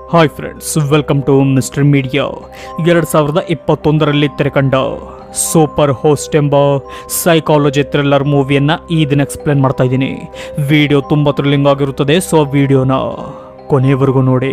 hi friends welcome to Mister Media ಎರಡು ಸಾವಿರದ ಇಪ್ಪತ್ತೊಂದರಲ್ಲಿ ತೆರೆಕಂಡ ಸೂಪರ್ ಹೋಸ್ಟ್ ಎಂಬ ಸೈಕಾಲಜಿ ಥ್ರಿಲ್ಲರ್ ಮೂವಿಯನ್ನು ಈ ದಿನ ಎಕ್ಸ್ಪ್ಲೇನ್ ಮಾಡ್ತಾ ಇದ್ದೀನಿ ವಿಡಿಯೋ ತುಂಬ ಥ್ರಿಲ್ಲಿಂಗ್ ಆಗಿರುತ್ತದೆ ಸೊ ವಿಡಿಯೋನ ಕೊನೆಯವರೆಗೂ ನೋಡಿ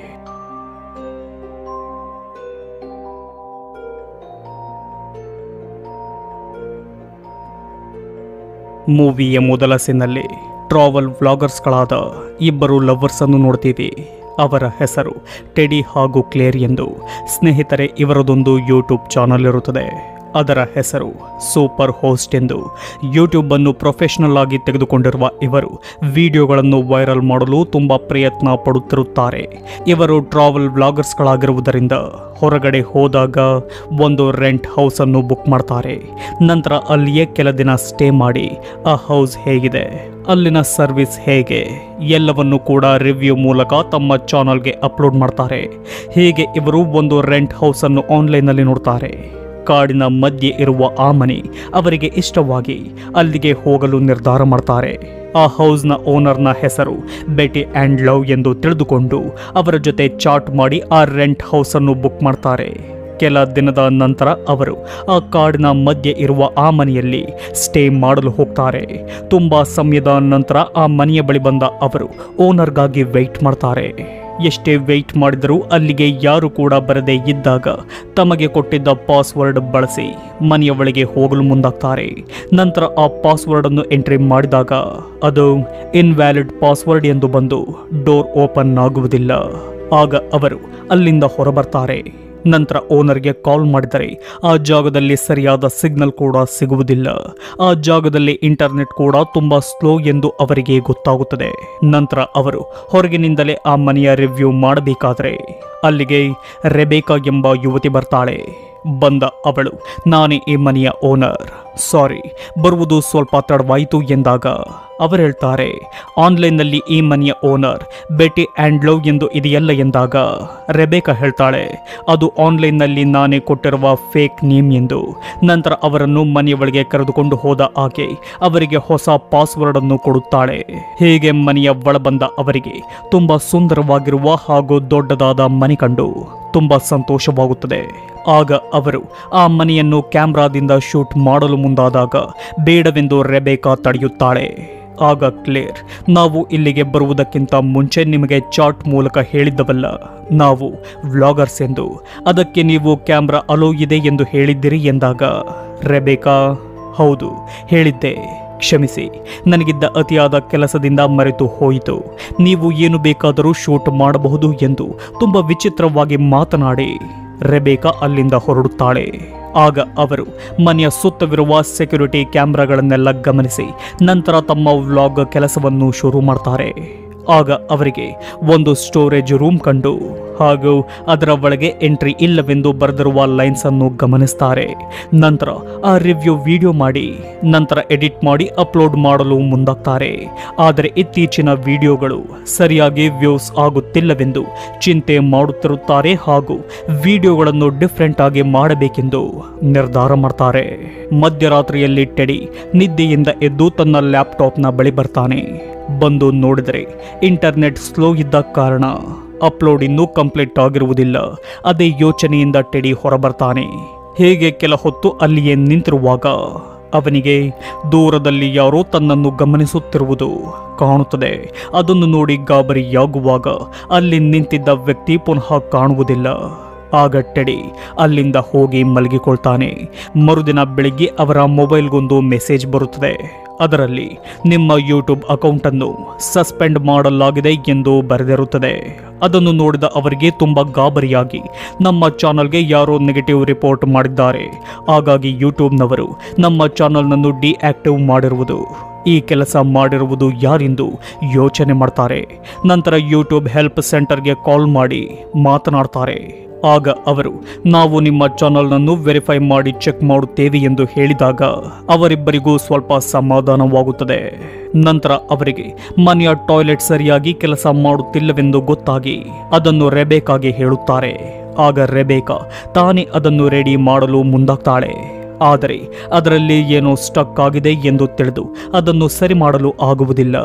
ಮೂವಿಯ ಮೊದಲ ಸೀನಲ್ಲಿ ಟ್ರಾವೆಲ್ ವ್ಲಾಗರ್ಸ್ಗಳಾದ ಇಬ್ಬರು ಲವರ್ಸ್ ಅನ್ನು ನೋಡ್ತೀವಿ ಅವರ ಹೆಸರು ಟೆಡಿ ಹಾಗೂ ಕ್ಲೇರ್ ಎಂದು ಸ್ನೇಹಿತರೆ ಇವರದೊಂದು ಯೂಟ್ಯೂಬ್ ಚಾನಲ್ ಇರುತ್ತದೆ ಅದರ ಹೆಸರು ಸೂಪರ್ ಹೋಸ್ಟ್ ಎಂದು ಯೂಟ್ಯೂಬ್ ಅನ್ನು ಪ್ರೊಫೆಷನಲ್ ಆಗಿ ತೆಗೆದುಕೊಂಡಿರುವ ಇವರು ವಿಡಿಯೋಗಳನ್ನು ವೈರಲ್ ಮಾಡಲು ತುಂಬ ಪ್ರಯತ್ನ ಪಡುತ್ತಿರುತ್ತಾರೆ ಇವರು ಟ್ರಾವೆಲ್ ವ್ಲಾಗರ್ಸ್ಗಳಾಗಿರುವುದರಿಂದ ಹೊರಗಡೆ ಹೋದಾಗ ಒಂದು ರೆಂಟ್ ಹೌಸ್ ಅನ್ನು ಬುಕ್ ಮಾಡ್ತಾರೆ ನಂತರ ಅಲ್ಲಿಯೇ ಕೆಲ ದಿನ ಸ್ಟೇ ಮಾಡಿ ಆ ಹೌಸ್ ಹೇಗಿದೆ ಅಲ್ಲಿನ ಸರ್ವಿಸ್ ಹೇಗೆ ಎಲ್ಲವನ್ನು ಕೂಡ ರಿವ್ಯೂ ಮೂಲಕ ತಮ್ಮ ಚಾನಲ್ಗೆ ಅಪ್ಲೋಡ್ ಮಾಡ್ತಾರೆ ಹೀಗೆ ಇವರು ಒಂದು ರೆಂಟ್ ಹೌಸ್ ಅನ್ನು ಆನ್ಲೈನ್ನಲ್ಲಿ ನೋಡ್ತಾರೆ ಕಾಡಿನ ಮಧ್ಯೆ ಇರುವ ಆ ಮನೆ ಅವರಿಗೆ ಇಷ್ಟವಾಗಿ ಅಲ್ಲಿಗೆ ಹೋಗಲು ನಿರ್ಧಾರ ಮಾಡ್ತಾರೆ ಆ ಹೌಸ್ನ ಓನರ್ನ ಹೆಸರು ಬೆಟಿ ಆ್ಯಂಡ್ ಲವ್ ಎಂದು ತಿಳಿದುಕೊಂಡು ಅವರ ಜೊತೆ ಚಾಟ್ ಮಾಡಿ ಆ ರೆಂಟ್ ಹೌಸ್ ಅನ್ನು ಬುಕ್ ಮಾಡ್ತಾರೆ ಕೆಲ ದಿನದ ನಂತರ ಅವರು ಆ ಕಾಡಿನ ಮಧ್ಯೆ ಇರುವ ಆ ಮನೆಯಲ್ಲಿ ಸ್ಟೇ ಮಾಡಲು ಹೋಗ್ತಾರೆ ತುಂಬ ಸಮಯದ ನಂತರ ಆ ಮನೆಯ ಬಳಿ ಬಂದ ಅವರು ಓನರ್ಗಾಗಿ ವೆಯ್ಟ್ ಮಾಡ್ತಾರೆ ಎಷ್ಟೇ ವೆಯ್ಟ್ ಮಾಡಿದರೂ ಅಲ್ಲಿಗೆ ಯಾರು ಕೂಡ ಬರದೇ ಇದ್ದಾಗ ತಮಗೆ ಕೊಟ್ಟಿದ್ದ ಪಾಸ್ವರ್ಡ್ ಬಳಸಿ ಮನೆಯ ಒಳಗೆ ಹೋಗಲು ಮುಂದಾಗ್ತಾರೆ ನಂತರ ಆ ಪಾಸ್ವರ್ಡ್ ಅನ್ನು ಎಂಟ್ರಿ ಮಾಡಿದಾಗ ಅದು ಇನ್ವ್ಯಾಲಿಡ್ ಪಾಸ್ವರ್ಡ್ ಎಂದು ಬಂದು ಡೋರ್ ಓಪನ್ ಆಗುವುದಿಲ್ಲ ಆಗ ಅವರು ಅಲ್ಲಿಂದ ಹೊರಬರ್ತಾರೆ ನಂತರ ಓನರ್ಗೆ ಕಾಲ್ ಮಾಡಿದರೆ ಆ ಜಾಗದಲ್ಲಿ ಸರಿಯಾದ ಸಿಗ್ನಲ್ ಕೂಡ ಸಿಗುವುದಿಲ್ಲ ಆ ಜಾಗದಲ್ಲಿ ಇಂಟರ್ನೆಟ್ ಕೂಡ ತುಂಬ ಸ್ಲೋ ಎಂದು ಅವರಿಗೆ ಗೊತ್ತಾಗುತ್ತದೆ ನಂತರ ಅವರು ಹೊರಗಿನಿಂದಲೇ ಆ ಮನೆಯ ರಿವ್ಯೂ ಮಾಡಬೇಕಾದರೆ ಅಲ್ಲಿಗೆ ರೆಬೇಕಾ ಎಂಬ ಯುವತಿ ಬರ್ತಾಳೆ ಬಂದ ಅವಳು ನಾನೇ ಈ ಮನೆಯ ಓನರ್ ಸಾರಿ ಬರುವುದು ಸ್ವಲ್ಪ ತಡವಾಯಿತು ಎಂದಾಗ ಅವರು ಹೇಳ್ತಾರೆ ಆನ್ಲೈನ್ನಲ್ಲಿ ಈ ಮನೆಯ ಓನರ್ ಬೆಟಿ ಆ್ಯಂಡ್ ಲವ್ ಎಂದು ಇದೆಯಲ್ಲ ಎಂದಾಗ ರೆಬೇಕಾ ಹೇಳ್ತಾಳೆ ಅದು ಆನ್ಲೈನ್ನಲ್ಲಿ ನಾನೇ ಕೊಟ್ಟಿರುವ ಫೇಕ್ ನೇಮ್ ಎಂದು ನಂತರ ಅವರನ್ನು ಮನೆಯ ಒಳಗೆ ಕರೆದುಕೊಂಡು ಹೋದ ಆಕೆ ಅವರಿಗೆ ಹೊಸ ಪಾಸ್ವರ್ಡ್ ಅನ್ನು ಕೊಡುತ್ತಾಳೆ ಹೀಗೆ ಮನೆಯ ಒಳ ಬಂದ ಅವರಿಗೆ ತುಂಬಾ ಸುಂದರವಾಗಿರುವ ಹಾಗೂ ದೊಡ್ಡದಾದ ಮನೆ ಕಂಡು ತುಂಬಾ ಸಂತೋಷವಾಗುತ್ತದೆ ಆಗ ಅವರು ಆ ಮನೆಯನ್ನು ಕ್ಯಾಮ್ರಾದಿಂದ ಶೂಟ್ ಮಾಡಲು ಮುಂದಾದಾಗ ಬೇಡವೆಂದು ರೆಬೇಕಾ ತಡೆಯುತ್ತಾಳೆ ಆಗ ಕ್ಲೇರ್ ನಾವು ಇಲ್ಲಿಗೆ ಬರುವುದಕ್ಕಿಂತ ಮುಂಚೆ ನಿಮಗೆ ಚಾಟ್ ಮೂಲಕ ಹೇಳಿದ್ದವಲ್ಲ ನಾವು ವ್ಲಾಗರ್ಸ್ ಎಂದು ಅದಕ್ಕೆ ನೀವು ಕ್ಯಾಮ್ರಾ ಅಲೋ ಇದೆ ಎಂದು ಹೇಳಿದ್ದೀರಿ ಎಂದಾಗ ರೆಬೇಕಾ ಹೌದು ಹೇಳಿದ್ದೆ ಕ್ಷಮಿಸಿ ನನಗಿದ್ದ ಅತಿಯಾದ ಕೆಲಸದಿಂದ ಮರೆತು ಹೋಯಿತು ನೀವು ಏನು ಬೇಕಾದರೂ ಶೂಟ್ ಮಾಡಬಹುದು ಎಂದು ತುಂಬ ವಿಚಿತ್ರವಾಗಿ ಮಾತನಾಡಿ ರೆಬೇಕಾ ಅಲ್ಲಿಂದ ಹೊರಡುತ್ತಾಳೆ ಆಗ ಅವರು ಮನೆಯ ಸುತ್ತವಿರುವ ಸೆಕ್ಯುರಿಟಿ ಕ್ಯಾಮ್ರಾಗಳನ್ನೆಲ್ಲ ಗಮನಿಸಿ ನಂತರ ತಮ್ಮ ವ್ಲಾಗ್ ಕೆಲಸವನ್ನು ಶುರು ಮಾಡ್ತಾರೆ ಆಗ ಅವರಿಗೆ ಒಂದು ಸ್ಟೋರೇಜ್ ರೂಮ್ ಕಂಡು ಹಾಗೂ ಅದರ ಒಳಗೆ ಎಂಟ್ರಿ ಇಲ್ಲವೆಂದು ಬರೆದಿರುವ ಲೈನ್ಸ್ ಅನ್ನು ಗಮನಿಸ್ತಾರೆ ನಂತರ ಆ ರಿವ್ಯೂ ವಿಡಿಯೋ ಮಾಡಿ ನಂತರ ಎಡಿಟ್ ಮಾಡಿ ಅಪ್ಲೋಡ್ ಮಾಡಲು ಮುಂದಾಗ್ತಾರೆ ಆದರೆ ಇತ್ತೀಚಿನ ವಿಡಿಯೋಗಳು ಸರಿಯಾಗಿ ವ್ಯೂಸ್ ಆಗುತ್ತಿಲ್ಲವೆಂದು ಚಿಂತೆ ಮಾಡುತ್ತಿರುತ್ತಾರೆ ಹಾಗೂ ವಿಡಿಯೋಗಳನ್ನು ಡಿಫ್ರೆಂಟ್ ಆಗಿ ಮಾಡಬೇಕೆಂದು ನಿರ್ಧಾರ ಮಾಡ್ತಾರೆ ಮಧ್ಯರಾತ್ರಿಯಲ್ಲಿ ಟೆಡಿ ನಿದ್ದೆಯಿಂದ ಎದ್ದು ತನ್ನ ಲ್ಯಾಪ್ಟಾಪ್ನ ಬಳಿ ಬರ್ತಾನೆ ಬಂದು ನೋಡಿದರೆ ಇಂಟರ್ನೆಟ್ ಸ್ಲೋ ಇದ್ದ ಕಾರಣ ಅಪ್ಲೋಡ್ ಇನ್ನೂ ಕಂಪ್ಲೀಟ್ ಆಗಿರುವುದಿಲ್ಲ ಅದೇ ಯೋಚನೆಯಿಂದ ಟೆಡಿ ಹೊರಬರ್ತಾನೆ ಹೇಗೆ ಕೆಲ ಹೊತ್ತು ಅಲ್ಲಿಯೇ ನಿಂತಿರುವಾಗ ಅವನಿಗೆ ದೂರದಲ್ಲಿ ಯಾರೋ ತನ್ನನ್ನು ಗಮನಿಸುತ್ತಿರುವುದು ಕಾಣುತ್ತದೆ ಅದನ್ನು ನೋಡಿ ಗಾಬರಿಯಾಗುವಾಗ ಅಲ್ಲಿ ನಿಂತಿದ್ದ ವ್ಯಕ್ತಿ ಪುನಃ ಕಾಣುವುದಿಲ್ಲ ಆಗ ಟೆಡಿ ಅಲ್ಲಿಂದ ಹೋಗಿ ಮಲಗಿಕೊಳ್ತಾನೆ ಮರುದಿನ ಬೆಳಿಗ್ಗೆ ಅವರ ಮೊಬೈಲ್ಗೊಂದು ಮೆಸೇಜ್ ಬರುತ್ತದೆ ಅದರಲ್ಲಿ ನಿಮ್ಮ ಯೂಟ್ಯೂಬ್ ಅಕೌಂಟನ್ನು ಸಸ್ಪೆಂಡ್ ಮಾಡಲಾಗಿದೆ ಎಂದು ಬರೆದಿರುತ್ತದೆ ಅದನ್ನು ನೋಡಿದ ಅವರಿಗೆ ತುಂಬ ಗಾಬರಿಯಾಗಿ ನಮ್ಮ ಚಾನಲ್ಗೆ ಯಾರೋ ನೆಗೆಟಿವ್ ರಿಪೋರ್ಟ್ ಮಾಡಿದ್ದಾರೆ ಹಾಗಾಗಿ ಯೂಟ್ಯೂಬ್ನವರು ನಮ್ಮ ಚಾನಲ್ನನ್ನು ಡಿಆಕ್ಟಿವ್ ಮಾಡಿರುವುದು ಈ ಕೆಲಸ ಮಾಡಿರುವುದು ಯಾರೆಂದು ಯೋಚನೆ ಮಾಡ್ತಾರೆ ನಂತರ ಯೂಟ್ಯೂಬ್ ಹೆಲ್ಪ್ ಸೆಂಟರ್ಗೆ ಕಾಲ್ ಮಾಡಿ ಮಾತನಾಡ್ತಾರೆ ಆಗ ಅವರು ನಾವು ನಿಮ್ಮ ಚಾನಲ್ನನ್ನು ವೆರಿಫೈ ಮಾಡಿ ಚೆಕ್ ಮಾಡುತ್ತೇವೆ ಎಂದು ಹೇಳಿದಾಗ ಅವರಿಬ್ಬರಿಗೂ ಸ್ವಲ್ಪ ಸಮಾಧಾನವಾಗುತ್ತದೆ ನಂತರ ಅವರಿಗೆ ಮನೆಯ ಟಾಯ್ಲೆಟ್ ಸರಿಯಾಗಿ ಕೆಲಸ ಮಾಡುತ್ತಿಲ್ಲವೆಂದು ಗೊತ್ತಾಗಿ ಅದನ್ನು ರೆಬೇಕಾಗೆ ಹೇಳುತ್ತಾರೆ ಆಗ ರೆಬೇಕಾ ತಾನೇ ಅದನ್ನು ರೆಡಿ ಮಾಡಲು ಮುಂದಾಗ್ತಾಳೆ ಆದರೆ ಅದರಲ್ಲಿ ಏನೋ ಸ್ಟಕ್ ಆಗಿದೆ ಎಂದು ತಿಳಿದು ಅದನ್ನು ಸರಿ ಮಾಡಲು ಆಗುವುದಿಲ್ಲ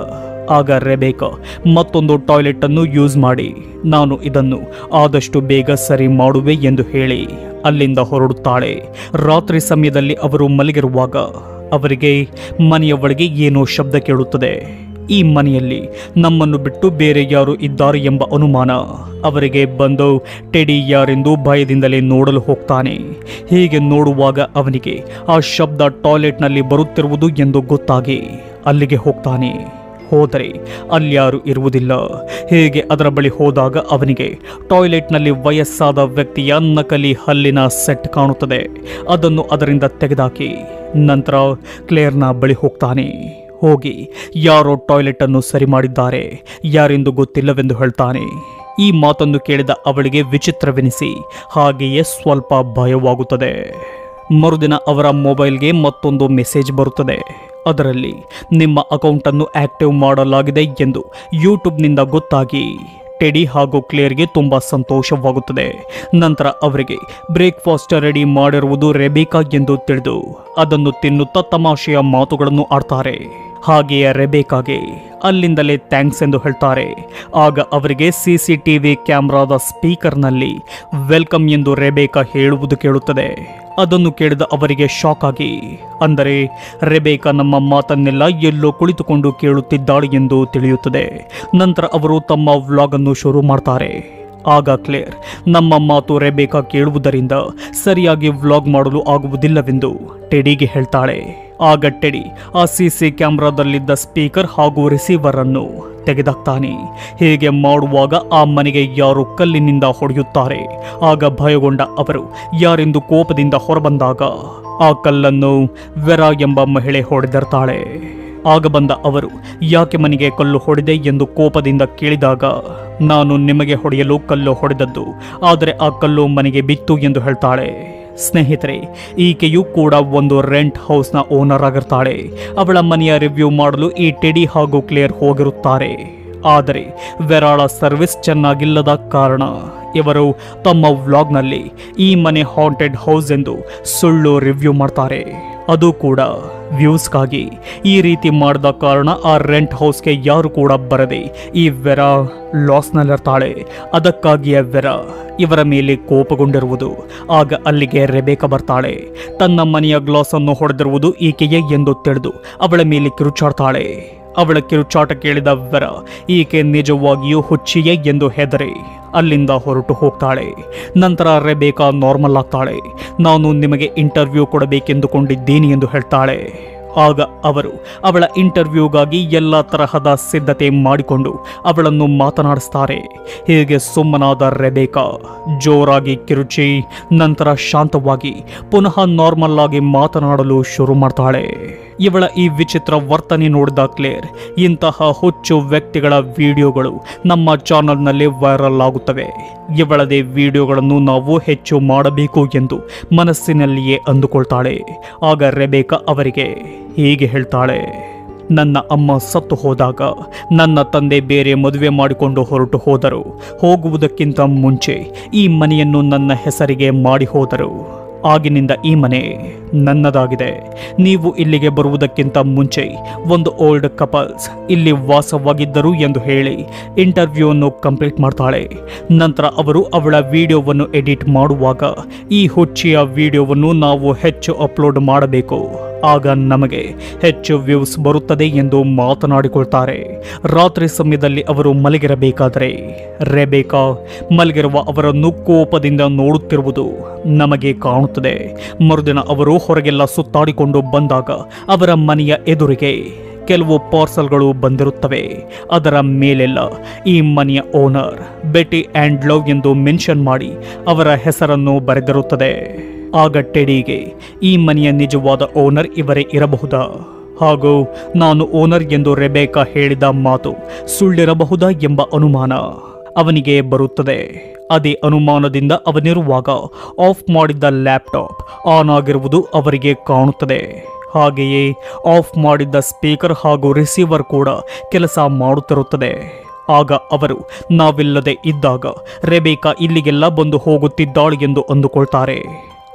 ಆಗ ರೆಬೇಕಾ ಮತ್ತೊಂದು ಟಾಯ್ಲೆಟ್ ಅನ್ನು ಯೂಸ್ ಮಾಡಿ ನಾನು ಇದನ್ನು ಆದಷ್ಟು ಬೇಗ ಸರಿ ಮಾಡುವೆ ಎಂದು ಹೇಳಿ ಅಲ್ಲಿಂದ ಹೊರಡುತ್ತಾಳೆ ರಾತ್ರಿ ಸಮಯದಲ್ಲಿ ಅವರು ಮಲಗಿರುವಾಗ ಅವರಿಗೆ ಮನೆಯ ಒಳಗೆ ಏನೋ ಶಬ್ದ ಕೇಳುತ್ತದೆ ಈ ಮನೆಯಲ್ಲಿ ನಮ್ಮನ್ನು ಬಿಟ್ಟು ಬೇರೆ ಯಾರು ಇದ್ದಾರೆ ಎಂಬ ಅನುಮಾನ ಅವರಿಗೆ ಬಂದು ಟೆಡಿ ಯಾರೆಂದು ಭಯದಿಂದಲೇ ನೋಡಲು ಹೋಗ್ತಾನೆ ಹೀಗೆ ನೋಡುವಾಗ ಅವನಿಗೆ ಆ ಶಬ್ದ ಟಾಯ್ಲೆಟ್ನಲ್ಲಿ ಬರುತ್ತಿರುವುದು ಎಂದು ಗೊತ್ತಾಗಿ ಅಲ್ಲಿಗೆ ಹೋಗ್ತಾನೆ ಹೋದರೆ ಅಲ್ಯಾರು ಇರುವುದಿಲ್ಲ ಹೇಗೆ ಅದರ ಬಳಿ ಹೋದಾಗ ಅವನಿಗೆ ಟಾಯ್ಲೆಟ್ನಲ್ಲಿ ವಯಸ್ಸಾದ ವ್ಯಕ್ತಿಯ ನಕಲಿ ಹಲ್ಲಿನ ಸೆಟ್ ಕಾಣುತ್ತದೆ ಅದನ್ನು ಅದರಿಂದ ತೆಗೆದಾಕಿ ನಂತರ ಕ್ಲೇರ್ನ ಬಳಿ ಹೋಗ್ತಾನೆ ಹೋಗಿ ಯಾರೋ ಟಾಯ್ಲೆಟ್ ಅನ್ನು ಸರಿ ಮಾಡಿದ್ದಾರೆ ಯಾರೆಂದು ಗೊತ್ತಿಲ್ಲವೆಂದು ಹೇಳ್ತಾನೆ ಈ ಮಾತನ್ನು ಕೇಳಿದ ಅವಳಿಗೆ ವಿಚಿತ್ರವೆನಿಸಿ ಹಾಗೆಯೇ ಸ್ವಲ್ಪ ಭಯವಾಗುತ್ತದೆ ಮರುದಿನ ಅವರ ಮೊಬೈಲ್ಗೆ ಮತ್ತೊಂದು ಮೆಸೇಜ್ ಬರುತ್ತದೆ ಅದರಲ್ಲಿ ನಿಮ್ಮ ಅಕೌಂಟನ್ನು ಆಕ್ಟಿವ್ ಮಾಡಲಾಗಿದೆ ಎಂದು ಯೂಟ್ಯೂಬ್ನಿಂದ ಗೊತ್ತಾಗಿ ಟೆಡಿ ಹಾಗೂ ಕ್ಲೇರ್ಗೆ ತುಂಬ ಸಂತೋಷವಾಗುತ್ತದೆ ನಂತರ ಅವರಿಗೆ ಬ್ರೇಕ್ಫಾಸ್ಟ್ ರೆಡಿ ಮಾಡಿರುವುದು ರೆಬೇಕಾ ಎಂದು ತಿಳಿದು ಅದನ್ನು ತಿನ್ನುತ್ತಾ ತಮಾಷೆಯ ಮಾತುಗಳನ್ನು ಆಡ್ತಾರೆ ಹಾಗೆಯೇ ರೆಬೇಕಾಗೆ ಅಲ್ಲಿಂದಲೇ ಥ್ಯಾಂಕ್ಸ್ ಎಂದು ಹೇಳ್ತಾರೆ ಆಗ ಅವರಿಗೆ ಸಿ ಸಿ ಟಿ ವಿ ಕ್ಯಾಮ್ರಾದ ಸ್ಪೀಕರ್ನಲ್ಲಿ ವೆಲ್ಕಮ್ ಎಂದು ರೆಬೇಕಾ ಹೇಳುವುದು ಕೇಳುತ್ತದೆ ಅದನ್ನು ಕೇಳಿದ ಅವರಿಗೆ ಶಾಕ್ ಆಗಿ ಅಂದರೆ ರೆಬೇಕಾ ನಮ್ಮ ಮಾತನ್ನೆಲ್ಲ ಎಲ್ಲೋ ಕುಳಿತುಕೊಂಡು ಕೇಳುತ್ತಿದ್ದಾಳೆ ಎಂದು ತಿಳಿಯುತ್ತದೆ ನಂತರ ಅವರು ತಮ್ಮ ವ್ಲಾಗ್ ಅನ್ನು ಶುರು ಮಾಡ್ತಾರೆ ಆಗ ಕ್ಲೇರ್ ನಮ್ಮ ಮಾತು ರೆಬೇಕಾ ಕೇಳುವುದರಿಂದ ಸರಿಯಾಗಿ ವ್ಲಾಗ್ ಮಾಡಲು ಆಗುವುದಿಲ್ಲವೆಂದು ಟೆಡಿಗೆ ಹೇಳ್ತಾಳೆ ಆಗ ಟೆಡಿ ಆ ಸಿ ಸಿ ಕ್ಯಾಮ್ರಾದಲ್ಲಿದ್ದ ಸ್ಪೀಕರ್ ಹಾಗೂ ರಿಸೀವರ್ ಅನ್ನು ತೆಗೆದಾಕ್ತಾನೆ ಹೀಗೆ ಮಾಡುವಾಗ ಆ ಮನೆಗೆ ಯಾರು ಕಲ್ಲಿನಿಂದ ಹೊಡೆಯುತ್ತಾರೆ ಆಗ ಭಯಗೊಂಡ ಅವರು ಯಾರೆಂದು ಕೋಪದಿಂದ ಹೊರಬಂದಾಗ ಆ ಕಲ್ಲನ್ನು ವೆರಾ ಎಂಬ ಮಹಿಳೆ ಹೊಡೆದಿರ್ತಾಳೆ ಆಗ ಬಂದ ಅವರು ಯಾಕೆ ಮನೆಗೆ ಕಲ್ಲು ಹೊಡೆದೆ ಎಂದು ಕೋಪದಿಂದ ಕೇಳಿದಾಗ ನಾನು ನಿಮಗೆ ಹೊಡೆಯಲು ಕಲ್ಲು ಹೊಡೆದದ್ದು ಆದರೆ ಆ ಕಲ್ಲು ಮನೆಗೆ ಬಿತ್ತು ಎಂದು ಹೇಳ್ತಾಳೆ ಸ್ನೇಹಿತರೆ ಈಕೆಯೂ ಕೂಡ ಒಂದು ರೆಂಟ್ ಹೌಸ್ನ ಓನರ್ ಆಗಿರ್ತಾಳೆ ಅವಳ ಮನೆಯ ರಿವ್ಯೂ ಮಾಡಲು ಈ ಟೆಡಿ ಹಾಗೂ ಕ್ಲಿಯರ್ ಹೋಗಿರುತ್ತಾರೆ ಆದರೆ ವೆರಾಳ ಸರ್ವಿಸ್ ಚೆನ್ನಾಗಿಲ್ಲದ ಕಾರಣ ಇವರು ತಮ್ಮ ವ್ಲಾಗ್ನಲ್ಲಿ ಈ ಮನೆ ಹಾಂಟೆಡ್ ಹೌಸ್ ಎಂದು ಸುಳ್ಳು ರಿವ್ಯೂ ಮಾಡ್ತಾರೆ ಅದು ಕೂಡ ವ್ಯೂಸ್ಗಾಗಿ ಈ ರೀತಿ ಮಾಡಿದ ಕಾರಣ ಆ ರೆಂಟ್ ಹೌಸ್ಗೆ ಯಾರು ಕೂಡ ಬರದೆ ಈ ವೆರಾ ಲಾಸ್ನಲ್ಲಿರ್ತಾಳೆ ಅದಕ್ಕಾಗಿಯೇ ವೆರಾ ಇವರ ಮೇಲೆ ಕೋಪಗೊಂಡಿರುವುದು ಆಗ ಅಲ್ಲಿಗೆ ರೆಬೇಕ ಬರ್ತಾಳೆ ತನ್ನ ಮನೆಯ ಗ್ಲಾಸ್ ಅನ್ನು ಹೊಡೆದಿರುವುದು ಈಕೆಯೇ ಎಂದು ತಿಳಿದು ಅವಳ ಮೇಲೆ ಕಿರುಚಾಡ್ತಾಳೆ ಅವಳ ಕಿರುಚಾಟ ಕೇಳಿದ ವೆರ ಈಕೆ ನಿಜವಾಗಿಯೂ ಹುಚ್ಚಿಯೇ ಎಂದು ಹೆದರಿ ಅಲ್ಲಿಂದ ಹೊರಟು ಹೋಗ್ತಾಳೆ ನಂತರ ರೆಬೇಕಾ ನಾರ್ಮಲ್ ಆಗ್ತಾಳೆ ನಾನು ನಿಮಗೆ ಇಂಟರ್ವ್ಯೂ ಕೊಡಬೇಕೆಂದುಕೊಂಡಿದ್ದೀನಿ ಎಂದು ಹೇಳ್ತಾಳೆ ಆಗ ಅವರು ಅವಳ ಇಂಟರ್ವ್ಯೂಗಾಗಿ ಎಲ್ಲ ತರಹದ ಸಿದ್ಧತೆ ಮಾಡಿಕೊಂಡು ಅವಳನ್ನು ಮಾತನಾಡಿಸ್ತಾರೆ ಹೀಗೆ ಸುಮ್ಮನಾದ ರೆಬೇಕಾ ಜೋರಾಗಿ ಕಿರುಚಿ ನಂತರ ಶಾಂತವಾಗಿ ಪುನಃ ನಾರ್ಮಲ್ ಆಗಿ ಮಾತನಾಡಲು ಶುರು ಮಾಡ್ತಾಳೆ ಇವಳ ಈ ವಿಚಿತ್ರ ವರ್ತನೆ ನೋಡಿದ ಕ್ಲೇರ್ ಇಂತಹ ಹುಚ್ಚು ವ್ಯಕ್ತಿಗಳ ವಿಡಿಯೋಗಳು ನಮ್ಮ ಚಾನಲ್ನಲ್ಲಿ ವೈರಲ್ ಆಗುತ್ತವೆ ಇವಳದೇ ವಿಡಿಯೋಗಳನ್ನು ನಾವು ಹೆಚ್ಚು ಮಾಡಬೇಕು ಎಂದು ಮನಸ್ಸಿನಲ್ಲಿಯೇ ಅಂದುಕೊಳ್ತಾಳೆ ಆಗ ರೆಬೇಕಾ ಅವರಿಗೆ ಹೀಗೆ ಹೇಳ್ತಾಳೆ ನನ್ನ ಅಮ್ಮ ಸತ್ತು ಹೋದಾಗ ನನ್ನ ತಂದೆ ಬೇರೆ ಮದುವೆ ಮಾಡಿಕೊಂಡು ಹೊರಟು ಹೋದರು ಹೋಗುವುದಕ್ಕಿಂತ ಮುಂಚೆ ಈ ಮನೆಯನ್ನು ನನ್ನ ಹೆಸರಿಗೆ ಮಾಡಿ ಹೋದರು ಆಗಿನಿಂದ ಈ ಮನೆ ನನ್ನದಾಗಿದೆ ನೀವು ಇಲ್ಲಿಗೆ ಬರುವುದಕ್ಕಿಂತ ಮುಂಚೆ ಒಂದು ಓಲ್ಡ್ ಕಪಲ್ಸ್ ಇಲ್ಲಿ ವಾಸವಾಗಿದ್ದರು ಎಂದು ಹೇಳಿ ಇಂಟರ್ವ್ಯೂವನ್ನು ಕಂಪ್ಲೀಟ್ ಮಾಡ್ತಾಳೆ ನಂತರ ಅವರು ಅವಳ ವಿಡಿಯೋವನ್ನು ಎಡಿಟ್ ಮಾಡುವಾಗ ಈ ಹುಚ್ಚಿಯ ವಿಡಿಯೋವನ್ನು ನಾವು ಹೆಚ್ಚು ಅಪ್ಲೋಡ್ ಮಾಡಬೇಕು ಆಗ ನಮಗೆ ಹೆಚ್ಚು ವ್ಯೂಸ್ ಬರುತ್ತದೆ ಎಂದು ಮಾತನಾಡಿಕೊಳ್ತಾರೆ ರಾತ್ರಿ ಸಮಯದಲ್ಲಿ ಅವರು ಮಲಗಿರಬೇಕಾದರೆ ರೆಬೇಕಾ ಮಲಗಿರುವ ಅವರನ್ನು ಕೋಪದಿಂದ ನೋಡುತ್ತಿರುವುದು ನಮಗೆ ಕಾಣುತ್ತದೆ ಮರುದಿನ ಅವರು ಹೊರಗೆಲ್ಲ ಸುತ್ತಾಡಿಕೊಂಡು ಬಂದಾಗ ಅವರ ಮನೆಯ ಎದುರಿಗೆ ಕೆಲವು ಪಾರ್ಸಲ್ಗಳು ಬಂದಿರುತ್ತವೆ ಅದರ ಮೇಲೆಲ್ಲ ಈ ಮನೆಯ ಓನರ್ ಬೆಟಿ ಆ್ಯಂಡ್ ಲವ್ ಎಂದು ಮೆನ್ಷನ್ ಮಾಡಿ ಅವರ ಹೆಸರನ್ನು ಬರೆದಿರುತ್ತದೆ ಆಗ ಟೆಡಿಗೆ ಈ ಮನೆಯ ನಿಜವಾದ ಓನರ್ ಇವರೇ ಇರಬಹುದಾ ಹಾಗೂ ನಾನು ಓನರ್ ಎಂದು ರೆಬೇಕಾ ಹೇಳಿದ ಮಾತು ಸುಳ್ಳಿರಬಹುದಾ ಎಂಬ ಅನುಮಾನ ಅವನಿಗೆ ಬರುತ್ತದೆ ಅದೇ ಅನುಮಾನದಿಂದ ಅವನಿರುವಾಗ ಆಫ್ ಮಾಡಿದ್ದ ಲ್ಯಾಪ್ಟಾಪ್ ಆನ್ ಆಗಿರುವುದು ಅವರಿಗೆ ಕಾಣುತ್ತದೆ ಹಾಗೆಯೇ ಆಫ್ ಮಾಡಿದ್ದ ಸ್ಪೀಕರ್ ಹಾಗೂ ರಿಸೀವರ್ ಕೂಡ ಕೆಲಸ ಮಾಡುತ್ತಿರುತ್ತದೆ ಆಗ ಅವರು ನಾವಿಲ್ಲದೆ ಇದ್ದಾಗ ರೆಬೇಕಾ ಇಲ್ಲಿಗೆಲ್ಲ ಬಂದು ಹೋಗುತ್ತಿದ್ದಾಳೆ ಎಂದು ಅಂದುಕೊಳ್ತಾರೆ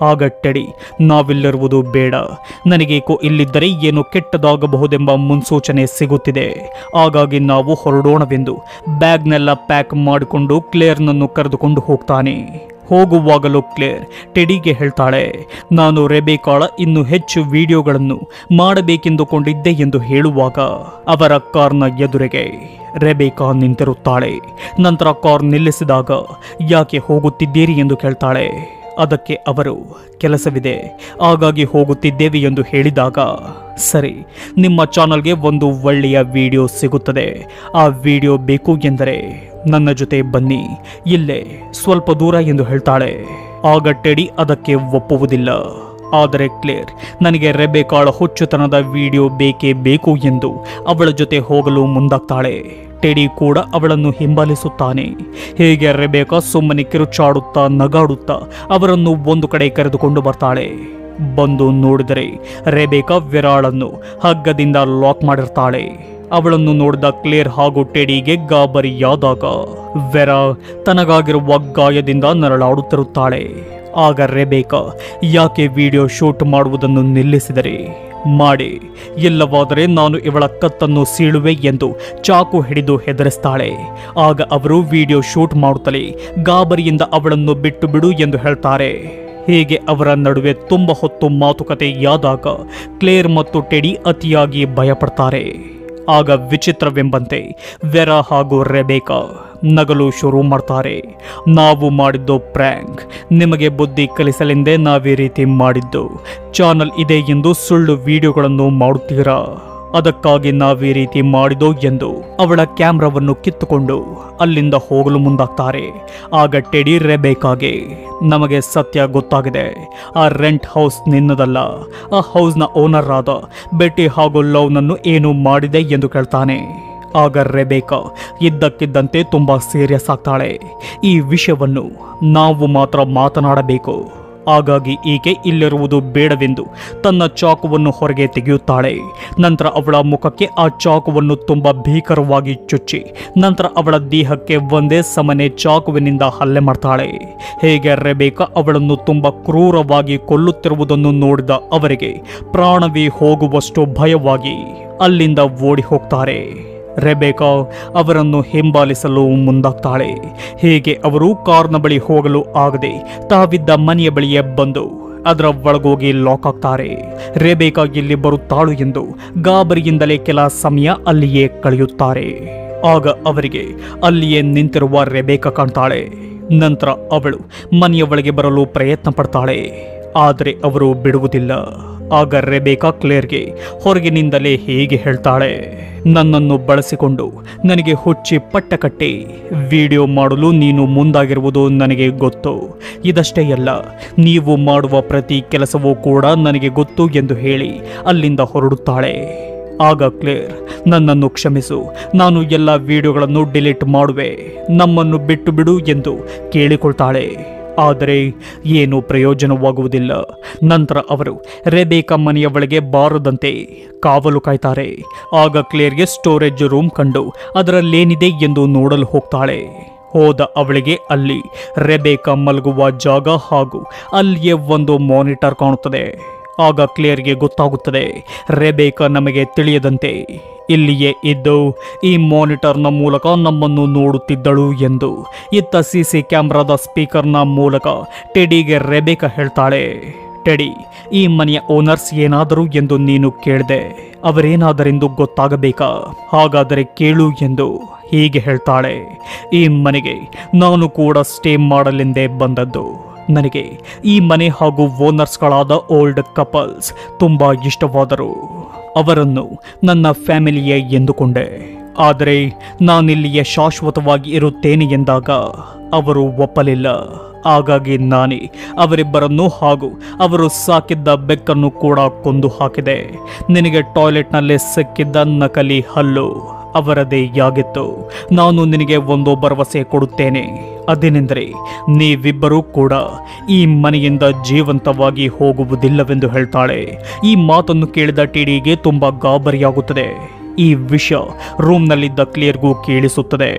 ಆಗ ಟೆಡಿ ನಾವಿಲ್ಲಿರುವುದು ಬೇಡ ನನಗೇಕೋ ಇಲ್ಲಿದ್ದರೆ ಏನು ಕೆಟ್ಟದಾಗಬಹುದೆಂಬ ಮುನ್ಸೂಚನೆ ಸಿಗುತ್ತಿದೆ ಹಾಗಾಗಿ ನಾವು ಹೊರಡೋಣವೆಂದು ಬ್ಯಾಗ್ನೆಲ್ಲ ಪ್ಯಾಕ್ ಮಾಡಿಕೊಂಡು ಕ್ಲೇರ್ನನ್ನು ಕರೆದುಕೊಂಡು ಹೋಗ್ತಾನೆ ಹೋಗುವಾಗಲೂ ಕ್ಲೇರ್ ಟೆಡಿಗೆ ಹೇಳ್ತಾಳೆ ನಾನು ರೆಬೇಕಾಳ ಇನ್ನು ಹೆಚ್ಚು ವಿಡಿಯೋಗಳನ್ನು ಮಾಡಬೇಕೆಂದುಕೊಂಡಿದ್ದೆ ಎಂದು ಹೇಳುವಾಗ ಅವರ ಕಾರ್ನ ಎದುರಿಗೆ ರೆಬೇಕಾ ನಿಂತಿರುತ್ತಾಳೆ ನಂತರ ಕಾರ್ ನಿಲ್ಲಿಸಿದಾಗ ಯಾಕೆ ಹೋಗುತ್ತಿದ್ದೀರಿ ಎಂದು ಕೇಳ್ತಾಳೆ ಅದಕ್ಕೆ ಅವರು ಕೆಲಸವಿದೆ ಹಾಗಾಗಿ ಹೋಗುತ್ತಿದ್ದೇವೆ ಎಂದು ಹೇಳಿದಾಗ ಸರಿ ನಿಮ್ಮ ಚಾನಲ್ಗೆ ಒಂದು ಒಳ್ಳೆಯ ವಿಡಿಯೋ ಸಿಗುತ್ತದೆ ಆ ವಿಡಿಯೋ ಬೇಕು ಎಂದರೆ ನನ್ನ ಜೊತೆ ಬನ್ನಿ ಇಲ್ಲೇ ಸ್ವಲ್ಪ ದೂರ ಎಂದು ಹೇಳ್ತಾಳೆ ಆಗ ಟೆಡಿ ಅದಕ್ಕೆ ಒಪ್ಪುವುದಿಲ್ಲ ಆದರೆ ಕ್ಲೇರ್ ನನಗೆ ರೆಬೆಕಾಳ ಹುಚ್ಚುತನದ ವಿಡಿಯೋ ಬೇಕೇ ಬೇಕು ಎಂದು ಅವಳ ಜೊತೆ ಹೋಗಲು ಮುಂದಾಗ್ತಾಳೆ ಟೆಡಿ ಕೂಡ ಅವಳನ್ನು ಹಿಂಬಾಲಿಸುತ್ತಾನೆ ಹೀಗೆ ರೆಬೇಕಾ ಸುಮ್ಮನೆ ಕಿರುಚಾಡುತ್ತಾ ನಗಾಡುತ್ತಾ ಅವರನ್ನು ಒಂದು ಕಡೆ ಕರೆದುಕೊಂಡು ಬರ್ತಾಳೆ ಬಂದು ನೋಡಿದರೆ ರೆಬೇಕಾ ವಿರಾಳನ್ನು ಹಗ್ಗದಿಂದ ಲಾಕ್ ಮಾಡಿರ್ತಾಳೆ ಅವಳನ್ನು ನೋಡಿದ ಕ್ಲೇರ್ ಹಾಗೂ ಟೆಡಿಗೆ ಗಾಬರಿಯಾದಾಗ ವೆರಾ ತನಗಾಗಿರುವ ಗಾಯದಿಂದ ನರಳಾಡುತ್ತಿರುತ್ತಾಳೆ ಆಗ ರೆಬೇಕಾ ಯಾಕೆ ವಿಡಿಯೋ ಶೂಟ್ ಮಾಡುವುದನ್ನು ನಿಲ್ಲಿಸಿದರೆ ಮಾಡಿ ಇಲ್ಲವಾದರೆ ನಾನು ಇವಳ ಕತ್ತನ್ನು ಸೀಳುವೆ ಎಂದು ಚಾಕು ಹಿಡಿದು ಹೆದರಿಸ್ತಾಳೆ ಆಗ ಅವರು ವಿಡಿಯೋ ಶೂಟ್ ಮಾಡುತ್ತಲೇ ಗಾಬರಿಯಿಂದ ಅವಳನ್ನು ಬಿಟ್ಟು ಬಿಡು ಎಂದು ಹೇಳ್ತಾರೆ ಹೀಗೆ ಅವರ ನಡುವೆ ತುಂಬ ಹೊತ್ತು ಮಾತುಕತೆಯಾದಾಗ ಕ್ಲೇರ್ ಮತ್ತು ಟೆಡಿ ಅತಿಯಾಗಿ ಭಯಪಡ್ತಾರೆ ಆಗ ವಿಚಿತ್ರವೆಂಬಂತೆ ವೆರಾ ಹಾಗೂ ರೆಬೇಕಾ ನಗಲು ಶುರು ಮಾಡ್ತಾರೆ ನಾವು ಮಾಡಿದ್ದು ಪ್ರ್ಯಾಂಕ್ ನಿಮಗೆ ಬುದ್ಧಿ ಕಲಿಸಲೆಂದೇ ನಾವೀ ರೀತಿ ಮಾಡಿದ್ದು ಚಾನಲ್ ಇದೆ ಎಂದು ಸುಳ್ಳು ವಿಡಿಯೋಗಳನ್ನು ಮಾಡುತ್ತೀರಾ ಅದಕ್ಕಾಗಿ ನಾವೀ ರೀತಿ ಮಾಡಿದೋ ಎಂದು ಅವಳ ಕ್ಯಾಮ್ರಾವನ್ನು ಕಿತ್ತುಕೊಂಡು ಅಲ್ಲಿಂದ ಹೋಗಲು ಮುಂದಾಗ್ತಾರೆ ಆಗ ಟೆಡಿ ರೆಬೇಕಾಗೆ ನಮಗೆ ಸತ್ಯ ಗೊತ್ತಾಗಿದೆ ಆ ರೆಂಟ್ ಹೌಸ್ ನಿನ್ನದಲ್ಲ ಆ ಹೌಸ್ನ ಓನರ್ ಆದ ಬೆಟ್ಟಿ ಹಾಗೂ ಲವ್ನನ್ನು ಏನು ಮಾಡಿದೆ ಎಂದು ಕೇಳ್ತಾನೆ ಆಗ ರೆಬೇಕಾ ಇದ್ದಕ್ಕಿದ್ದಂತೆ ತುಂಬಾ ಸೀರಿಯಸ್ ಆಗ್ತಾಳೆ ಈ ವಿಷಯವನ್ನು ನಾವು ಮಾತ್ರ ಮಾತನಾಡಬೇಕು ಹಾಗಾಗಿ ಈಕೆ ಇಲ್ಲಿರುವುದು ಬೇಡವೆಂದು ತನ್ನ ಚಾಕುವನ್ನು ಹೊರಗೆ ತೆಗೆಯುತ್ತಾಳೆ ನಂತರ ಅವಳ ಮುಖಕ್ಕೆ ಆ ಚಾಕುವನ್ನು ತುಂಬ ಭೀಕರವಾಗಿ ಚುಚ್ಚಿ ನಂತರ ಅವಳ ದೇಹಕ್ಕೆ ಒಂದೇ ಸಮನೆ ಚಾಕುವಿನಿಂದ ಹಲ್ಲೆ ಮಾಡ್ತಾಳೆ ಹೇಗೆ ರೆಬೇಕ ಅವಳನ್ನು ತುಂಬ ಕ್ರೂರವಾಗಿ ಕೊಲ್ಲುತ್ತಿರುವುದನ್ನು ನೋಡಿದ ಅವರಿಗೆ ಪ್ರಾಣವೇ ಹೋಗುವಷ್ಟು ಭಯವಾಗಿ ಅಲ್ಲಿಂದ ಓಡಿ ಹೋಗ್ತಾರೆ ರೆಬೇಕಾ ಅವರನ್ನು ಹಿಂಬಾಲಿಸಲು ಮುಂದಾಗ್ತಾಳೆ ಹೀಗೆ ಅವರು ಕಾರ್ನ ಬಳಿ ಹೋಗಲು ಆಗದೆ ತಾವಿದ್ದ ಮನೆಯ ಬಳಿಯೇ ಬಂದು ಅದರ ಒಳಗೋಗಿ ಲಾಕ್ ಆಗ್ತಾರೆ ರೆಬೇಕಾ ಇಲ್ಲಿ ಬರುತ್ತಾಳು ಎಂದು ಗಾಬರಿಯಿಂದಲೇ ಕೆಲ ಸಮಯ ಅಲ್ಲಿಯೇ ಕಳೆಯುತ್ತಾರೆ ಆಗ ಅವರಿಗೆ ಅಲ್ಲಿಯೇ ನಿಂತಿರುವ ರೆಬೇಕಾ ಕಾಣ್ತಾಳೆ ನಂತರ ಅವಳು ಮನೆಯ ಒಳಗೆ ಬರಲು ಪ್ರಯತ್ನ ಪಡ್ತಾಳೆ ಆದರೆ ಅವರು ಬಿಡುವುದಿಲ್ಲ ಆಗ ರೆಬೇಕಾ ಕ್ಲೇರ್ಗೆ ಹೊರಗಿನಿಂದಲೇ ಹೇಗೆ ಹೇಳ್ತಾಳೆ ನನ್ನನ್ನು ಬಳಸಿಕೊಂಡು ನನಗೆ ಹುಚ್ಚಿ ಪಟ್ಟ ಕಟ್ಟಿ ವಿಡಿಯೋ ಮಾಡಲು ನೀನು ಮುಂದಾಗಿರುವುದು ನನಗೆ ಗೊತ್ತು ಇದಷ್ಟೇ ಅಲ್ಲ ನೀವು ಮಾಡುವ ಪ್ರತಿ ಕೆಲಸವೂ ಕೂಡ ನನಗೆ ಗೊತ್ತು ಎಂದು ಹೇಳಿ ಅಲ್ಲಿಂದ ಹೊರಡುತ್ತಾಳೆ ಆಗ ಕ್ಲೇರ್ ನನ್ನನ್ನು ಕ್ಷಮಿಸು ನಾನು ಎಲ್ಲ ವಿಡಿಯೋಗಳನ್ನು ಡಿಲೀಟ್ ಮಾಡುವೆ ನಮ್ಮನ್ನು ಬಿಟ್ಟು ಬಿಡು ಎಂದು ಕೇಳಿಕೊಳ್ತಾಳೆ ಆದರೆ ಏನು ಪ್ರಯೋಜನವಾಗುವುದಿಲ್ಲ ನಂತರ ಅವರು ರೆಬೇಕಾ ಮನೆಯ ಒಳಗೆ ಬಾರದಂತೆ ಕಾವಲು ಕಾಯ್ತಾರೆ ಆಗ ಕ್ಲೇರ್ಗೆ ಸ್ಟೋರೇಜ್ ರೂಮ್ ಕಂಡು ಅದರಲ್ಲೇನಿದೆ ಎಂದು ನೋಡಲು ಹೋಗ್ತಾಳೆ ಹೋದ ಅವಳಿಗೆ ಅಲ್ಲಿ ರೆಬೇಕಾ ಮಲಗುವ ಜಾಗ ಹಾಗೂ ಅಲ್ಲಿಯೇ ಒಂದು ಮಾನಿಟರ್ ಕಾಣುತ್ತದೆ ಆಗ ಕ್ಲಿಯರ್ಗೆ ಗೊತ್ತಾಗುತ್ತದೆ ರೆಬೇಕಾ ನಮಗೆ ತಿಳಿಯದಂತೆ ಇಲ್ಲಿಯೇ ಇದ್ದು ಈ ಮಾನಿಟರ್ನ ಮೂಲಕ ನಮ್ಮನ್ನು ನೋಡುತ್ತಿದ್ದಳು ಎಂದು ಇತ್ತ ಸಿ ಸಿ ಕ್ಯಾಮ್ರಾದ ಸ್ಪೀಕರ್ನ ಮೂಲಕ ಟೆಡಿಗೆ ರೆಬೇಕಾ ಹೇಳ್ತಾಳೆ ಟೆಡಿ ಈ ಮನೆಯ ಓನರ್ಸ್ ಏನಾದರೂ ಎಂದು ನೀನು ಕೇಳಿದೆ ಅವರೇನಾದರೆಂದು ಗೊತ್ತಾಗಬೇಕಾ ಹಾಗಾದರೆ ಕೇಳು ಎಂದು ಹೀಗೆ ಹೇಳ್ತಾಳೆ ಈ ಮನೆಗೆ ನಾನು ಕೂಡ ಸ್ಟೇ ಮಾಡಲೆಂದೇ ಬಂದದ್ದು ನನಗೆ ಈ ಮನೆ ಹಾಗೂ ಓನರ್ಸ್ಗಳಾದ ಓಲ್ಡ್ ಕಪಲ್ಸ್ ತುಂಬ ಇಷ್ಟವಾದರು ಅವರನ್ನು ನನ್ನ ಫ್ಯಾಮಿಲಿಯೇ ಎಂದುಕೊಂಡೆ ಆದರೆ ನಾನಿಲ್ಲಿಯೇ ಶಾಶ್ವತವಾಗಿ ಇರುತ್ತೇನೆ ಎಂದಾಗ ಅವರು ಒಪ್ಪಲಿಲ್ಲ ಹಾಗಾಗಿ ನಾನೇ ಅವರಿಬ್ಬರನ್ನು ಹಾಗೂ ಅವರು ಸಾಕಿದ್ದ ಬೆಕ್ಕನ್ನು ಕೂಡ ಕೊಂದು ಹಾಕಿದೆ ನಿನಗೆ ಟಾಯ್ಲೆಟ್ನಲ್ಲೇ ಸಿಕ್ಕಿದ್ದ ನಕಲಿ ಹಲ್ಲು ಅವರದೇ ಯಾಗಿತ್ತು ನಾನು ನಿನಗೆ ಒಂದು ಭರವಸೆ ಕೊಡುತ್ತೇನೆ ಅದೇನೆಂದರೆ ನೀವಿಬ್ಬರೂ ಕೂಡ ಈ ಮನೆಯಿಂದ ಜೀವಂತವಾಗಿ ಹೋಗುವುದಿಲ್ಲವೆಂದು ಹೇಳ್ತಾಳೆ ಈ ಮಾತನ್ನು ಕೇಳಿದ ಟಿಡಿಗೆ ತುಂಬ ಗಾಬರಿಯಾಗುತ್ತದೆ ಈ ವಿಷಯ ರೂಮ್ನಲ್ಲಿದ್ದ ಕ್ಲಿಯರ್ಗೂ ಕೇಳಿಸುತ್ತದೆ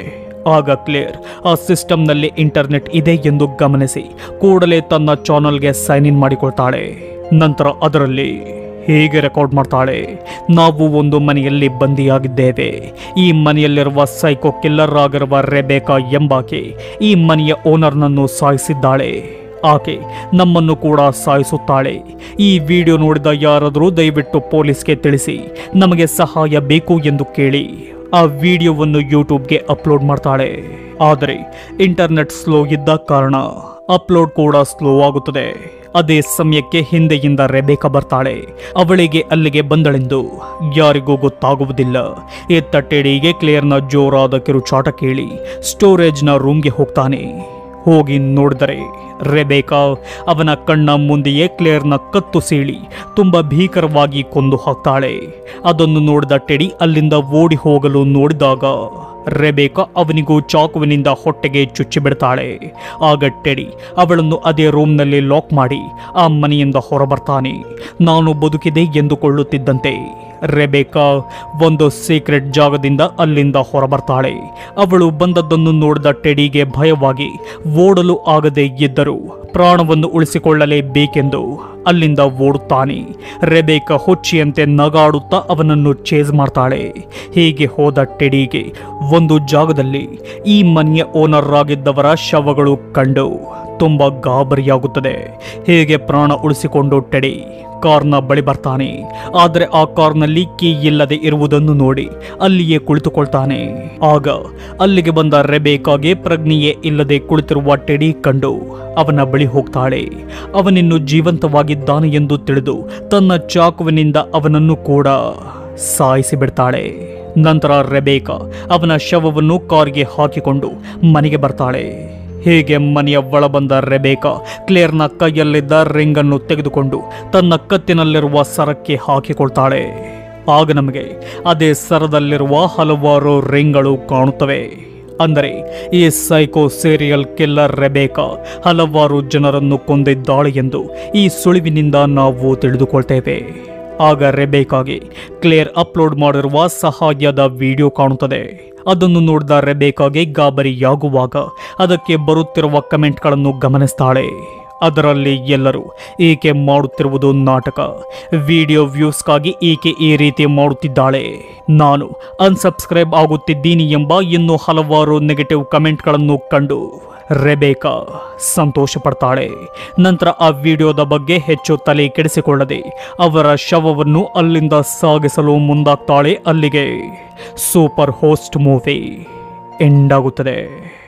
ಆಗ ಕ್ಲೇರ್ ಆ ಸಿಸ್ಟಮ್ನಲ್ಲಿ ಇಂಟರ್ನೆಟ್ ಇದೆ ಎಂದು ಗಮನಿಸಿ ಕೂಡಲೇ ತನ್ನ ಚಾನಲ್ಗೆ ಸೈನ್ ಇನ್ ಮಾಡಿಕೊಳ್ತಾಳೆ ನಂತರ ಅದರಲ್ಲಿ ಹೀಗೆ ರೆಕಾರ್ಡ್ ಮಾಡ್ತಾಳೆ ನಾವು ಒಂದು ಮನೆಯಲ್ಲಿ ಬಂದಿಯಾಗಿದ್ದೇವೆ ಈ ಮನೆಯಲ್ಲಿರುವ ಸೈಕೋ ಕಿಲ್ಲರ್ ಆಗಿರುವ ರೆಬೇಕಾ ಎಂಬಾಕೆ ಈ ಮನೆಯ ಓನರ್ನನ್ನು ಸಾಯಿಸಿದ್ದಾಳೆ ಆಕೆ ನಮ್ಮನ್ನು ಕೂಡ ಸಾಯಿಸುತ್ತಾಳೆ ಈ ವಿಡಿಯೋ ನೋಡಿದ ಯಾರಾದರೂ ದಯವಿಟ್ಟು ಪೊಲೀಸ್ಗೆ ತಿಳಿಸಿ ನಮಗೆ ಸಹಾಯ ಬೇಕು ಎಂದು ಕೇಳಿ ಆ ವಿಡಿಯೋವನ್ನು ಯೂಟ್ಯೂಬ್ಗೆ ಅಪ್ಲೋಡ್ ಮಾಡ್ತಾಳೆ ಆದರೆ ಇಂಟರ್ನೆಟ್ ಸ್ಲೋ ಇದ್ದ ಕಾರಣ ಅಪ್ಲೋಡ್ ಕೂಡ ಸ್ಲೋ ಆಗುತ್ತದೆ ಅದೇ ಸಮಯಕ್ಕೆ ಹಿಂದೆಯಿಂದ ರೆಬೇಕ ಬರ್ತಾಳೆ ಅವಳಿಗೆ ಅಲ್ಲಿಗೆ ಬಂದಳೆಂದು ಯಾರಿಗೂ ಗೊತ್ತಾಗುವುದಿಲ್ಲ ಎತ್ತ ಟೆಡಿಗೆ ಕ್ಲಿಯರ್ನ ಜೋರಾದ ಕಿರುಚಾಟ ಕೇಳಿ ಸ್ಟೋರೇಜ್ನ ರೂಮ್ಗೆ ಹೋಗ್ತಾನೆ ಹೋಗಿ ನೋಡಿದರೆ ರೆಬೇಕಾ ಅವನ ಕಣ್ಣ ಮುಂದೆಯೇ ಕ್ಲೇರ್ನ ಕತ್ತು ಸೀಳಿ ತುಂಬ ಭೀಕರವಾಗಿ ಕೊಂದು ಹಾಕ್ತಾಳೆ ಅದನ್ನು ನೋಡಿದ ಟೆಡಿ ಅಲ್ಲಿಂದ ಓಡಿ ಹೋಗಲು ನೋಡಿದಾಗ ರೆಬೇಕಾ ಅವನಿಗೂ ಚಾಕುವಿನಿಂದ ಹೊಟ್ಟೆಗೆ ಚುಚ್ಚಿ ಬಿಡ್ತಾಳೆ ಆಗ ಟೆಡಿ ಅವಳನ್ನು ಅದೇ ರೂಮ್ನಲ್ಲಿ ಲಾಕ್ ಮಾಡಿ ಆ ಮನೆಯಿಂದ ಹೊರಬರ್ತಾನೆ ನಾನು ಬದುಕಿದೆ ಎಂದುಕೊಳ್ಳುತ್ತಿದ್ದಂತೆ ರೆಬೇಕಾ ಒಂದು ಸೀಕ್ರೆಟ್ ಜಾಗದಿಂದ ಅಲ್ಲಿಂದ ಹೊರಬರ್ತಾಳೆ ಅವಳು ಬಂದದ್ದನ್ನು ನೋಡಿದ ಟೆಡಿಗೆ ಭಯವಾಗಿ ಓಡಲು ಆಗದೆ ಇದ್ದರೂ ಪ್ರಾಣವನ್ನು ಉಳಿಸಿಕೊಳ್ಳಲೇಬೇಕೆಂದು ಅಲ್ಲಿಂದ ಓಡುತ್ತಾನೆ ರೆಬೇಕ ಹುಚ್ಚಿಯಂತೆ ನಗಾಡುತ್ತಾ ಅವನನ್ನು ಚೇಸ್ ಮಾಡ್ತಾಳೆ ಹೀಗೆ ಹೋದ ಟೆಡಿಗೆ ಒಂದು ಜಾಗದಲ್ಲಿ ಈ ಮನೆಯ ಓನರ್ ಆಗಿದ್ದವರ ಶವಗಳು ಕಂಡು ತುಂಬ ಗಾಬರಿಯಾಗುತ್ತದೆ ಹೀಗೆ ಪ್ರಾಣ ಉಳಿಸಿಕೊಂಡು ಟೆಡಿ ಕಾರ್ನ ಬಳಿ ಬರ್ತಾನೆ ಆದರೆ ಆ ಕಾರ್ನಲ್ಲಿ ಕೀ ಇಲ್ಲದೆ ಇರುವುದನ್ನು ನೋಡಿ ಅಲ್ಲಿಯೇ ಕುಳಿತುಕೊಳ್ತಾನೆ ಆಗ ಅಲ್ಲಿಗೆ ಬಂದ ರೆಬೇಕಾಗೆ ಪ್ರಜ್ಞೆಯೇ ಇಲ್ಲದೆ ಕುಳಿತಿರುವ ಟೆಡಿ ಕಂಡು ಅವನ ಬಳಿ ಹೋಗ್ತಾಳೆ ಅವನಿನ್ನು ಜೀವಂತವಾಗಿದ್ದಾನೆ ಎಂದು ತಿಳಿದು ತನ್ನ ಚಾಕುವಿನಿಂದ ಅವನನ್ನು ಕೂಡ ಸಾಯಿಸಿ ಬಿಡ್ತಾಳೆ ನಂತರ ರೆಬೇಕಾ ಅವನ ಶವವನ್ನು ಕಾರ್ಗೆ ಹಾಕಿಕೊಂಡು ಮನೆಗೆ ಬರ್ತಾಳೆ ಹೀಗೆ ಮನೆಯ ಒಳ ಬಂದ ರೆಬೇಕಾ ಕ್ಲೇರ್ನ ಕೈಯಲ್ಲಿದ್ದ ರಿಂಗ್ ಅನ್ನು ತೆಗೆದುಕೊಂಡು ತನ್ನ ಕತ್ತಿನಲ್ಲಿರುವ ಸರಕ್ಕೆ ಹಾಕಿಕೊಳ್ತಾಳೆ ಆಗ ನಮಗೆ ಅದೇ ಸರದಲ್ಲಿರುವ ಹಲವಾರು ರಿಂಗ್ಗಳು ಕಾಣುತ್ತವೆ ಅಂದರೆ ಈ ಸೈಕೋ ಸೀರಿಯಲ್ ಕಿಲ್ಲರ್ ರೆಬೇಕಾ ಹಲವಾರು ಜನರನ್ನು ಕೊಂದಿದ್ದಾಳೆ ಎಂದು ಈ ಸುಳಿವಿನಿಂದ ನಾವು ತಿಳಿದುಕೊಳ್ತೇವೆ ಆಗ ರೆಬೇಕಾಗಿ ಕ್ಲೇರ್ ಅಪ್ಲೋಡ್ ಮಾಡಿರುವ ಸಹಾಯದ ವಿಡಿಯೋ ಕಾಣುತ್ತದೆ ಅದನ್ನು ನೋಡಿದ ರೆಬೇಕಾಗೆ ಗಾಬರಿಯಾಗುವಾಗ ಅದಕ್ಕೆ ಬರುತ್ತಿರುವ ಕಮೆಂಟ್ಗಳನ್ನು ಗಮನಿಸ್ತಾಳೆ ಅದರಲ್ಲಿ ಎಲ್ಲರೂ ಈಕೆ ಮಾಡುತ್ತಿರುವುದು ನಾಟಕ ವಿಡಿಯೋ ವ್ಯೂಸ್ಗಾಗಿ ಈಕೆ ಈ ರೀತಿ ಮಾಡುತ್ತಿದ್ದಾಳೆ ನಾನು ಅನ್ಸಬ್ಸ್ಕ್ರೈಬ್ ಆಗುತ್ತಿದ್ದೀನಿ ಎಂಬ ಇನ್ನೂ ಹಲವಾರು ನೆಗೆಟಿವ್ ಕಮೆಂಟ್ಗಳನ್ನು ಕಂಡು ರೆಬೇಕಾ ಸಂತೋಷ ಪಡ್ತಾಳೆ ನಂತರ ಆ ವಿಡಿಯೋದ ಬಗ್ಗೆ ಹೆಚ್ಚು ತಲೆ ಕೆಡಿಸಿಕೊಳ್ಳದೆ ಅವರ ಶವವನ್ನು ಅಲ್ಲಿಂದ ಸಾಗಿಸಲು ಮುಂದಾಗ್ತಾಳೆ ಅಲ್ಲಿಗೆ ಸೂಪರ್ ಹೋಸ್ಟ್ ಮೂವಿ ಎಂಡ್ ಆಗುತ್ತದೆ